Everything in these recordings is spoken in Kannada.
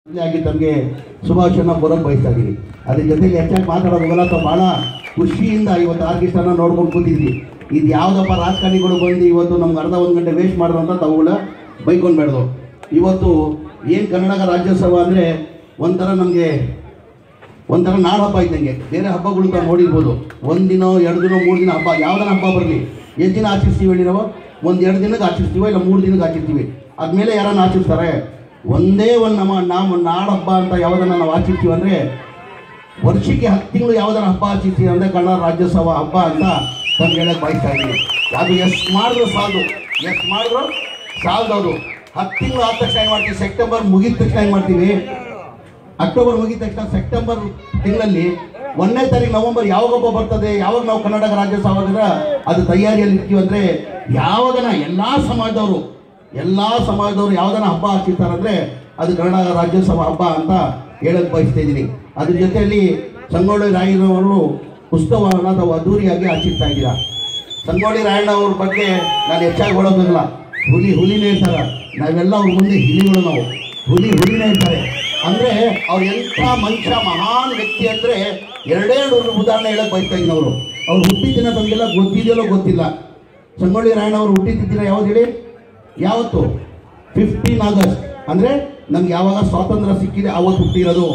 ಆಗಿ ತಮಗೆ ಶುಭಾಶಯನ ಬರೋಕ್ಕೆ ಬಯಸ್ತಾ ಇದ್ದೀನಿ ಅದ್ರ ಜೊತೆಗೆ ಹೆಚ್ಚಾಗಿ ಮಾತಾಡೋ ಹೋಗಲ್ಲ ಅಥವಾ ಭಾಳ ಖುಷಿಯಿಂದ ಇವತ್ತು ಆರ್ಕೆಸ್ಟ್ರಾನ ನೋಡ್ಕೊಂಡು ಕೂತಿದ್ವಿ ಇದು ಯಾವುದಪ್ಪ ರಾಜಕಾರಣಿಗಳು ಬಂದು ಇವತ್ತು ನಮ್ಗೆ ಅರ್ಧ ಒಂದು ಗಂಟೆ ವೇಸ್ಟ್ ಮಾಡಿದ್ರು ಅಂತ ತಾವುಗಳ ಬೈಕೊಂಡ್ಬೇಡ್ದು ಇವತ್ತು ಏನು ಕರ್ನಾಟಕ ರಾಜ್ಯೋತ್ಸವ ಅಂದರೆ ಒಂಥರ ನಮಗೆ ಒಂಥರ ನಾಡ ಹಬ್ಬ ಇದ್ದಂಗೆ ಬೇರೆ ಹಬ್ಬಗಳು ತಾವು ನೋಡಿರ್ಬೋದು ಒಂದಿನ ಎರಡು ದಿನ ಮೂರು ದಿನ ಹಬ್ಬ ಯಾವ್ದಾನ ಹಬ್ಬ ಬರಲಿ ಎಷ್ಟು ದಿನ ಆಚರಿಸ್ತೀವಿ ಹೇಳಿ ನಾವು ಒಂದು ಎರಡು ದಿನಕ್ಕೆ ಆಚರಿಸ್ತೀವೋ ಇಲ್ಲ ಮೂರು ದಿನಕ್ಕೆ ಆಚರಿಸ್ತೀವಿ ಆದ್ಮೇಲೆ ಯಾರನ್ನ ಆಚರಿಸ್ತಾರೆ ಒಂದೇ ಒಂದು ನಮ್ಮ ನಾವು ನಾಡ ಹಬ್ಬ ಅಂತ ಯಾವುದನ್ನ ನಾವು ಆಚರಿಸ್ತೀವಿ ಅಂದರೆ ವರ್ಷಕ್ಕೆ ಹತ್ತು ತಿಂಗಳು ಯಾವ್ದಾರ ಹಬ್ಬ ಆಚರಿಸ್ತೀವಿ ಅಂದರೆ ಕನ್ನಡ ರಾಜ್ಯೋತ್ಸವ ಹಬ್ಬ ಅಂತ ನಮ್ಗೆ ಹೇಳಕ್ಕೆ ಬಯಸ್ತಾ ಇದ್ದೀನಿ ಅದು ಎಷ್ಟು ಮಾಡಿದ್ರು ಸಾಲದು ಎಷ್ಟು ಮಾಡಿದ್ರು ಸಾಲದವರು ಹತ್ತು ತಿಂಗಳು ಆದ ತಕ್ಷಣ ಏನು ಮಾಡ್ತೀವಿ ಸೆಪ್ಟೆಂಬರ್ ಮುಗಿದ ತಕ್ಷಣ ಏನು ಮಾಡ್ತೀವಿ ಅಕ್ಟೋಬರ್ ಮುಗಿದ ತಕ್ಷಣ ಸೆಪ್ಟೆಂಬರ್ ತಿಂಗಳಲ್ಲಿ ಒಂದನೇ ತಾರೀಕು ನವೆಂಬರ್ ಯಾವಾಗ ಹಬ್ಬ ಬರ್ತದೆ ಯಾವಾಗ ನಾವು ಕರ್ನಾಟಕ ರಾಜ್ಯೋತ್ಸವ ಅಂದ್ರೆ ಅದು ತಯಾರಿಯಲ್ಲಿ ಇರ್ತೀವಿ ಅಂದ್ರೆ ಯಾವಾಗನ ಎಲ್ಲಾ ಸಮಾಜದವರು ಎಲ್ಲಾ ಸಮಾಜದವರು ಯಾವ್ದನ ಹಬ್ಬ ಆಚರಿಸ್ತಾರಂದ್ರೆ ಅದು ಕರ್ನಾಟಕ ರಾಜ್ಯೋತ್ಸವ ಹಬ್ಬ ಅಂತ ಹೇಳಕ್ ಬಯಸ್ತಾ ಇದ್ದೀನಿ ಅದ್ರ ಜೊತೆಯಲ್ಲಿ ಸಂಗೊಳ್ಳಿ ರಾಯನವರು ಉತ್ಸವವನ್ನು ನಾವು ಅದ್ದೂರಿಯಾಗಿ ಆಚರಿಸ್ತಾ ಇದ್ದೀರಾ ಸಂಗೊಳ್ಳಿ ರಾಯಣ್ಣ ಅವ್ರ ಬಗ್ಗೆ ನಾನು ಹೆಚ್ಚಾಗಿ ಹೇಳೋದಿಲ್ಲ ಹುಲಿ ಹುಲಿನೇ ಇರ್ತಾರೆ ನಾವೆಲ್ಲ ಅವ್ರ ಮುಂದೆ ಹಿಲಿಗಳು ನಾವು ಹುಲಿ ಹುಲಿನೇ ಇರ್ತಾರೆ ಅಂದ್ರೆ ಅವ್ರು ಎಂಥ ಮನುಷ್ಯ ಮಹಾನ್ ವ್ಯಕ್ತಿ ಅಂದ್ರೆ ಎರಡೇ ಎರಡು ಉದಾಹರಣೆ ಹೇಳಕ್ ಬಯಸ್ತಾ ಇದ್ದೀನಿ ಅವರು ಅವ್ರು ಹುಟ್ಟಿದ ದಿನ ತಮಗೆಲ್ಲ ಗೊತ್ತಿದೆಯಲ್ಲೋ ಗೊತ್ತಿಲ್ಲ ಸಂಗೊಳ್ಳಿ ರಾಯಣ್ಣ ಅವರು ಹುಟ್ಟಿದ ದಿನ ಯಾವ್ದು ಹೇಳಿ ಯಾವತ್ತು ಫಿಫ್ಟೀನ್ ಆಗಸ್ಟ್ ಅಂದ್ರೆ ನಮ್ಗೆ ಯಾವಾಗ ಸ್ವಾತಂತ್ರ್ಯ ಸಿಕ್ಕಿದೆ ಅವತ್ತು ಹುಟ್ಟಿರೋದು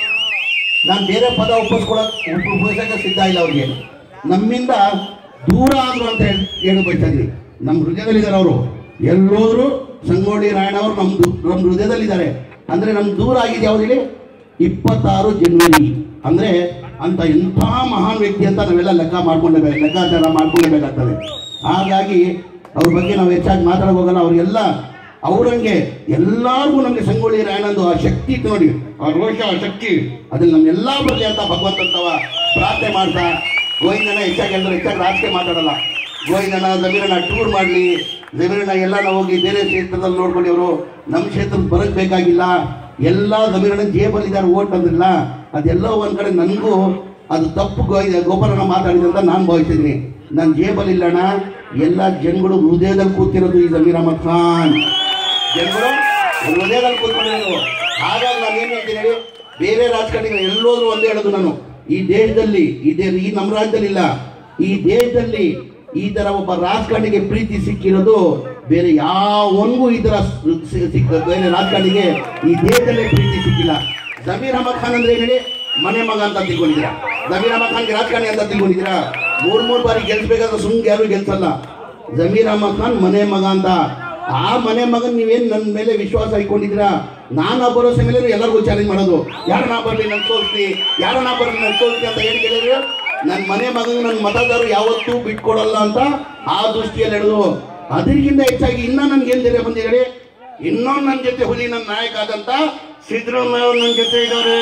ನಾನು ಬೇರೆ ಪದ ಉಪಯೋಗಿಸ್ಕೊಳಕ್ ಉಪಯೋಗಿಸಕ್ಕೆ ಸಿದ್ಧ ಇಲ್ಲ ಅವ್ರಿಗೆ ನಮ್ಮಿಂದ ದೂರ ಆದ್ರು ಅಂತ ಹೇಳಿ ಹೇಳಿ ಬಯಸ್ತಾ ಇದ್ವಿ ನಮ್ಮ ಹೃದಯದಲ್ಲಿದ್ದಾರೆ ಅವರು ಎಲ್ಲೋದ್ರು ಸಂಗೊಳ್ಳಿ ರಾಯಣ್ಣ ಅವರು ನಮ್ಮ ದು- ನಮ್ಮ ಹೃದಯದಲ್ಲಿದ್ದಾರೆ ಅಂದ್ರೆ ನಮ್ ದೂರ ಆಗಿದೆ ಯಾವ್ದು ಹೇಳಿ ಇಪ್ಪತ್ತಾರು ಜನವರಿ ಅಂದ್ರೆ ಅಂತ ಎಂಥ ಮಹಾನ್ ವ್ಯಕ್ತಿ ಅಂತ ನಾವೆಲ್ಲ ಲೆಕ್ಕ ಮಾಡ್ಕೊಂಡೇಬೇಕು ಲೆಕ್ಕಾಚಾರ ಮಾಡ್ಕೊಳ್ಳೇಬೇಕಾಗ್ತದೆ ಹಾಗಾಗಿ ಅವ್ರ ಬಗ್ಗೆ ನಾವು ಹೆಚ್ಚಾಗಿ ಮಾತಾಡಕ್ ಹೋಗಲ್ಲ ಅವ್ರಿಗೆಲ್ಲ ಅವ್ರಂಗೆ ಎಲ್ಲಾರ್ಗೂ ನಮಗೆ ಸಂಗೊಳ್ಳಿ ರಾಯಣ್ಣಂದು ಆ ಶಕ್ತಿ ಇತ್ತು ನೋಡಿ ಆ ರೋಷ ಆ ಶಕ್ತಿ ಅದ್ರಲ್ಲಿ ನಮ್ಗೆಲ್ಲ ಬರಲಿ ಅಂತ ಭಗವಂತಂತವ ಪ್ರಾರ್ಥನೆ ಮಾಡ್ತಾ ಗೋವಿಂದನ ಹೆಚ್ಚಾಗಿ ಎಲ್ಲರೂ ಹೆಚ್ಚಾಗಿ ರಾಜಕೀಯ ಮಾತಾಡಲ್ಲ ಗೋವಿಂದನ ಜಮೀರಣ್ಣ ಟೂರ್ ಮಾಡಲಿ ಜಮೀರಣ್ಣ ಎಲ್ಲ ನಾವು ಹೋಗಿ ಬೇರೆ ಕ್ಷೇತ್ರದಲ್ಲಿ ನೋಡ್ಕೊಂಡು ಅವರು ನಮ್ಮ ಕ್ಷೇತ್ರಕ್ಕೆ ಬರಕ್ ಬೇಕಾಗಿಲ್ಲ ಎಲ್ಲ ಜಮೀರಣ್ಣ ಜೇಬಲ್ಲಿದ್ದಾರೆ ಓಟ್ ಅಂದ್ರಲ್ಲ ಅದೆಲ್ಲ ಒಂದ್ ಕಡೆ ನನಗೂ ಅದು ತಪ್ಪು ಗೋ ಗೋಪಾಲಣ್ಣ ಮಾತಾಡಿದೆ ಅಂತ ನಾನು ಭಾವಿಸಿದ್ದೀನಿ ನನ್ನ ಜೇಬಲ್ಲಿಲ್ಲಣ್ಣ ಎಲ್ಲ ಜನಗಳು ಹೃದಯದಲ್ಲಿ ಕೂತಿರೋದು ಈ ಜಮೀರ್ ಅಹಮದ್ ಖಾನ್ ಜನಗಳು ಹೃದಯದಲ್ಲಿ ಕೂತ್ಕೊಂಡಿರೋದು ಹಾಗಾಗಿ ನಾನು ಏನ್ ಹೇಳ್ತೀನಿ ಹೇಳಿ ಬೇರೆ ರಾಜಕಾರಣಿಗಳು ಎಲ್ಲೋದ್ರು ಒಂದೇ ಹೇಳೋದು ನಾನು ಈ ದೇಶದಲ್ಲಿ ಈ ದೇ ಈ ನಮ್ಮ ರಾಜ್ಯದಲ್ಲಿ ಇಲ್ಲ ಈ ದೇಶದಲ್ಲಿ ಈ ತರ ಒಬ್ಬ ರಾಜಕಾರಣಿಗೆ ಪ್ರೀತಿ ಸಿಕ್ಕಿರೋದು ಬೇರೆ ಯಾವನಿಗೂ ಈ ತರ ಸಿ- ಸಿ- ಸಿಕ್ಕ ಬೇರೆ ರಾಜಕಾರಣಿಗೆ ಈ ದೇಶದಲ್ಲೇ ಪ್ರೀತಿ ಸಿಕ್ಕಿಲ್ಲ ಜಮೀರ್ ಅಹಮದ್ ಖಾನ್ ಅಂದ್ರೆ ಏನ್ ಹೇಳಿ ಮನೆ ಮಗ ಅಂತ ತಿಳ್ಕೊಂಡಿದ್ದೀರಾ ಜಮೀರ್ ಅಹಮದ್ ಖಾನ್ಗೆ ರಾಜಕಾರಣಿ ಅಂತ ತಿಳ್ಕೊಂಡಿದ್ದೀರಾ ಮೂರ್ ಮೂರ್ ಬಾರಿ ಗೆಲ್ಸ್ಬೇಕಾದ್ರೆ ಸುಮ್ಗೆ ಯಾರು ಗೆಲ್ಸಲ್ಲ ಜಮೀರ್ ಅಹಮದ್ ಖಾನ್ ಮನೆ ಮಗ ಅಂತ ಆ ಮನೆ ಮಗನ್ ನೀವೇನ್ ನನ್ನ ಮೇಲೆ ವಿಶ್ವಾಸ ಇಟ್ಕೊಂಡಿದ್ದೀರಾ ನಾನು ಆ ಭರೋಸೆ ಮೇಲೆ ಎಲ್ಲರಿಗೂ ಚಾಲೆಂಜ್ ಮಾಡೋದು ಯಾರು ನಾ ಬರ್ಲಿ ನನ್ ಸೋಲ್ಸ್ತಿ ಯಾರು ನಾ ಬರ್ಲಿ ನನ್ ಸೋಲ್ಸ್ತಿ ಅಂತ ಹೇಳಿ ಕೇಳಿದ್ರೆ ನನ್ನ ಮನೆ ಮಗನ್ ನನ್ನ ಮತದಾರರು ಯಾವತ್ತೂ ಬಿಟ್ಕೊಡಲ್ಲ ಅಂತ ಆ ದೃಷ್ಟಿಯಲ್ಲಿ ಹೇಳುದು ಅದಕ್ಕಿಂತ ಹೆಚ್ಚಾಗಿ ಇನ್ನ ನನ್ಗೆ ಏನ್ ಧೈರ್ಯ ಬಂದಿದೆ ಇನ್ನೊಂದು ನನ್ನ ಜೊತೆ ಹುಲಿ ನನ್ನ ನಾಯಕ ಆದಂತ ಸಿದ್ದರಾಮಯ್ಯ ಅವ್ರು ನನ್ನ ಜೊತೆ ಇದ್ದಾರೆ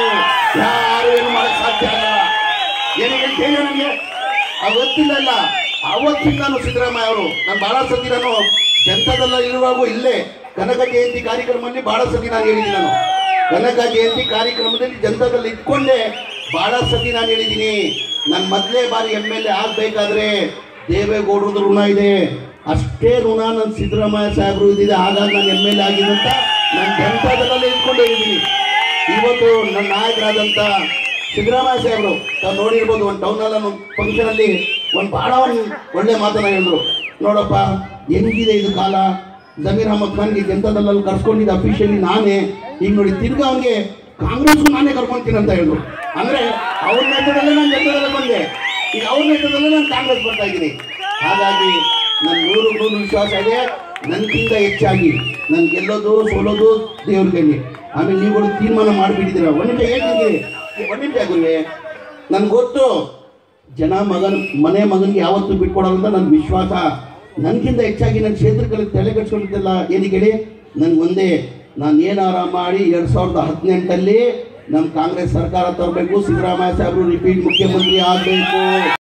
ಯಾರು ಏನು ಮಾಡಕ್ ಸಾಧ್ಯ ಆಗಲ್ಲ ಏನು ಹೇಳ್ತೇನೆ ನನಗೆ ಅವತ್ತಿಲ್ಲ ಇಲ್ಲ ಅವತ್ತಿಂದ ನಾನು ಸಿದ್ದರಾಮಯ್ಯ ಅವರು ನಾನು ಬಹಳ ಸತಿ ನಾನು ಜನತಾದಲ್ಲ ಇರುವಾಗ ಇಲ್ಲೇ ಕನಕ ಜಯಂತಿ ಕಾರ್ಯಕ್ರಮದಲ್ಲಿ ಬಹಳ ಸತಿ ನಾನು ಹೇಳಿದ್ದೀನಿ ನಾನು ಕನಕ ಜಯಂತಿ ಕಾರ್ಯಕ್ರಮದಲ್ಲಿ ಜನತಾದಲ್ಲಿ ಇಟ್ಕೊಂಡೆ ಬಹಳ ಸತಿ ನಾನು ಹೇಳಿದ್ದೀನಿ ನನ್ನ ಮೊದಲೇ ಬಾರಿ ಎಮ್ ಎಲ್ ಎ ಆಗ್ಬೇಕಾದ್ರೆ ದೇವೇಗೌಡರದ್ದು ಋಣ ಇದೆ ಅಷ್ಟೇ ಋಣ ನನ್ನ ಸಿದ್ದರಾಮಯ್ಯ ಸಾಹೇಬರು ಇದ್ದಿದೆ ಹಾಗಾಗಿ ನಾನು ಎಮ್ ಎಲ್ ಎ ಆಗಿದ್ದಂತ ನಾನು ಜನತಾದಲ್ಲೇ ಇಟ್ಕೊಂಡು ಹೇಳಿದ್ದೀನಿ ಇವತ್ತು ನನ್ನ ನಾಯಕರಾದಂತ ಸಿದ್ದರಾಮಯ್ಯ ಸಾಹೇಬರು ತಾವು ನೋಡಿರ್ಬೋದು ಒಂದು ಟೌನ್ ಅಲ್ಲಿ ಒಂದು ಫಂಕ್ಷನ್ ಅಲ್ಲಿ ಒಂದು ಬಹಳ ಒಂದು ಒಳ್ಳೆ ಮಾತನ್ನ ಹೇಳಿದ್ರು ನೋಡಪ್ಪ ಹೆಂಗಿದೆ ಇದು ಕಾಲ ಜಮೀರ್ ಅಹಮದ್ ಖಾನ್ಗೆ ಜನತಾದಲ್ಲಿ ಕರ್ಸ್ಕೊಂಡಿದ್ದ ಅಫಿಷಿಯಲಿ ನಾನೇ ಈಗ ನೋಡಿ ತಿರ್ಗಾ ಅವನಿಗೆ ಕಾಂಗ್ರೆಸ್ಗೂ ನಾನೇ ಕರ್ಕೊಂತೀನಿ ಅಂತ ಹೇಳಿದ್ರು ಅಂದ್ರೆ ಅವ್ರ ನೇತೃತ್ವದಲ್ಲೇ ನಾನು ಜನತಾದಲ್ಲ ಬಂದೆ ಈಗ ಅವ್ರ ನೇತೃತ್ವದಲ್ಲೇ ನಾನು ಕಾಂಗ್ರೆಸ್ ಬರ್ತಾ ಇದ್ದೀನಿ ಹಾಗಾಗಿ ನನ್ನ ನೂರು ನೂರು ವಿಶ್ವಾಸ ಇದೆ ನನ್ಗಿಂತ ಹೆಚ್ಚಾಗಿ ನನ್ ಗೆಲ್ಲೋದು ಸೋಲೋದು ದೇವ್ರ ಕೈಲಿ ಆಮೇಲೆ ನೀವುಗಳು ತೀರ್ಮಾನ ಮಾಡಿಬಿಟ್ಟಿದ್ದೀರ ಒಂದು ನಿಮಿಷ ಹೇಳ್ತೀನಿ ಒಂದು ನಿಮಿಷ ಗುರುವೆ ನನ್ಗೆ ಗೊತ್ತು ಜನ ಮಗನ್ ಮನೆ ಮಗನಿಗೆ ಯಾವತ್ತೂ ಬಿಟ್ಕೊಡಲ್ಲ ಅಂತ ನನ್ನ ವಿಶ್ವಾಸ ನನ್ಗಿಂತ ಹೆಚ್ಚಾಗಿ ನನ್ನ ಕ್ಷೇತ್ರದಲ್ಲಿ ತಲೆ ಕಟ್ಸ್ಕೊಂಡಿದ್ದಲ್ಲ ಏನಕ್ಕೆ ಹೇಳಿ ನನ್ಗೆ ಒಂದೇ ನಾನು ಏನಾರ ಮಾಡಿ ಎರಡ್ ಸಾವಿರದ ಹದಿನೆಂಟಲ್ಲಿ ನಮ್ಮ ಕಾಂಗ್ರೆಸ್ ಸರ್ಕಾರ ತರಬೇಕು ಸಿದ್ದರಾಮಯ್ಯ ಸಾಹೇಬರು ರಿಪೀಟ್ ಮುಖ್ಯಮಂತ್ರಿ ಆಗಬೇಕು